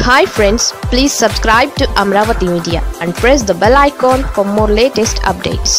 hi friends please subscribe to Amaravati media and press the bell icon for more latest updates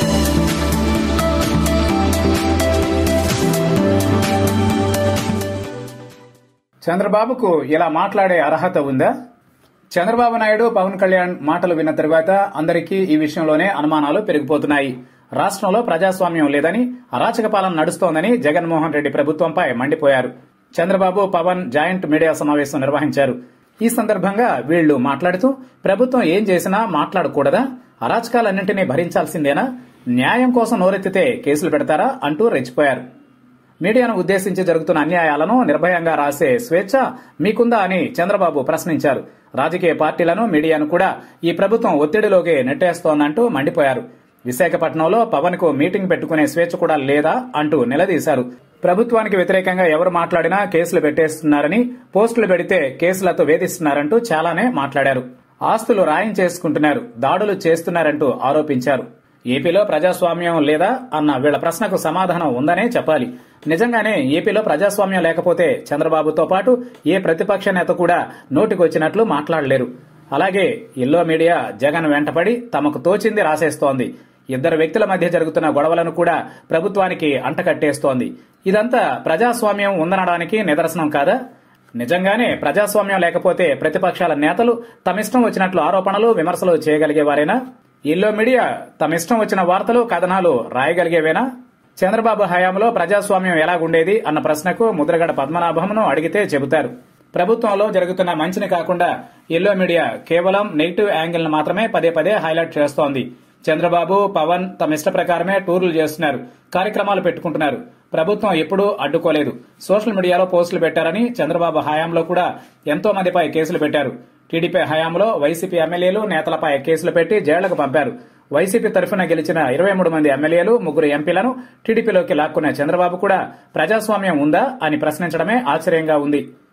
చంద్రబాబుకు ఇలా మాట్లాడే అర్హత ఉందా చంద్రబాబు నాయుడు పవన్ కళ్యాణ్ మాటలు విన్న తర్వాత అందరికీ ఈ విషయంలోనే అనుమానాలు పెరిగిపోతున్నాయి రాష్ట్రంలో ప్రజాస్వామ్యం లేదని అరాచక పాలన నడుస్తోందని జగన్మోహన్ రెడ్డి ప్రభుత్వంపై మండిపోయారు చంద్రబాబు పవన్ జాయింట్ మీడియా సమావేశం నిర్వహించారు ఈ సందర్భంగా వీళ్లు మాట్లాడుతూ ప్రభుత్వం ఏం చేసినా మాట్లాడకూడదా అరాచకాలన్నింటినీ భరించాల్సిందేనా న్యాయం కోసం నోరెత్తితే కేసులు పెడతారా అంటూ రెచ్చిపోయారు మీడియాను ఉద్దేశించి జరుగుతున్న అన్యాయాలను నిర్భయంగా రాసే స్వేచ్ఛ మీకుందా అని చంద్రబాబు ప్రశ్నించారు రాజకీయ పార్టీలను మీడియాను కూడా ఈ ప్రభుత్వం ఒత్తిడిలోకి నెట్టేస్తోందంటూ మండిపోయారు విశాఖపట్నంలో పవన్ కు మీటింగ్ పెట్టుకునే స్వేచ్ఛ కూడా లేదా అంటూ నిలదీశారు ప్రభుత్వానికి వ్యతిరేకంగా ఎవరు మాట్లాడినా కేసులు పెట్టేస్తున్నారని పోస్టులు పెడితే కేసులతో వేధిస్తున్నారంటూ చాలానే మాట్లాడారు ఆస్తులు రాయించేసుకుంటున్నారు దాడులు చేస్తున్నారంటూ ఆరోపించారు ఏపీలో ప్రజాస్వామ్యం లేదా అన్న వీళ్ల ప్రశ్నకు సమాధానం ఉందనే చెప్పాలి నిజంగానే ఏపీలో ప్రజాస్వామ్యం లేకపోతే చంద్రబాబుతో పాటు ఏ ప్రతిపక్ష నేత కూడా నోటికొచ్చినట్లు మాట్లాడలేరు అలాగే ఎల్లో మీడియా జగన్ వెంటపడి తమకు తోచింది రాసేస్తోంది ఇద్దరు వ్యక్తుల మధ్య జరుగుతున్న గొడవలను కూడా ప్రభుత్వానికి అంటకట్టేస్తోంది ఇదంతా ప్రజాస్వామ్యం ఉందనడానికి నిదర్శనం కాదా నిజంగానే ప్రజాస్వామ్యం లేకపోతే ప్రతిపక్షాల నేతలు తమిష్టం వచ్చినట్లు ఆరోపణలు విమర్శలు చేయగలిగేవారేనా ఎల్లో మీడియా తమిష్టం వచ్చిన వార్తలు కథనాలు రాయగలిగేవేనా చంద్రబాబు హయాంలో ప్రజాస్వామ్యం ఎలాగుండేది అన్న ప్రశ్నకు ముద్రగడ పద్మనాభంను అడిగితే చెబుతారు ప్రభుత్వంలో జరుగుతున్న మంచిని కాకుండా ఎల్లో మీడియా కేవలం నెగిటివ్ యాంగిల్ మాత్రమే పదే పదే హైలైట్ చేస్తోంది చంద్రబాబు పవన్ తమ ఇష్ట ప్రకారమే టూర్లు చేస్తున్నారు కార్యక్రమాలు పెట్టుకుంటున్నారు ప్రభుత్వం ఎప్పుడూ అడ్డుకోలేదు సోషల్ మీడియాలో పోస్టులు పెట్టారని చంద్రబాబు హయాంలో కూడా ఎంతో మందిపై కేసులు పెట్టారు టీడీపీ హయాంలో వైసీపీ ఎమ్మెల్యేలు నేతలపై కేసులు పెట్టి జైళ్లకు పంపారు వైసీపీ తరఫున గెలిచిన ఇరవై మూడు మంది ఎమ్మెల్యేలు ముగ్గురు ఎంపీలను టీడీపీలోకి లాక్కున్న చంద్రబాబు కూడా ప్రజాస్వామ్యం ఉందా అని ప్రశ్నించడమే ఆశ్చర్యంగా ఉంది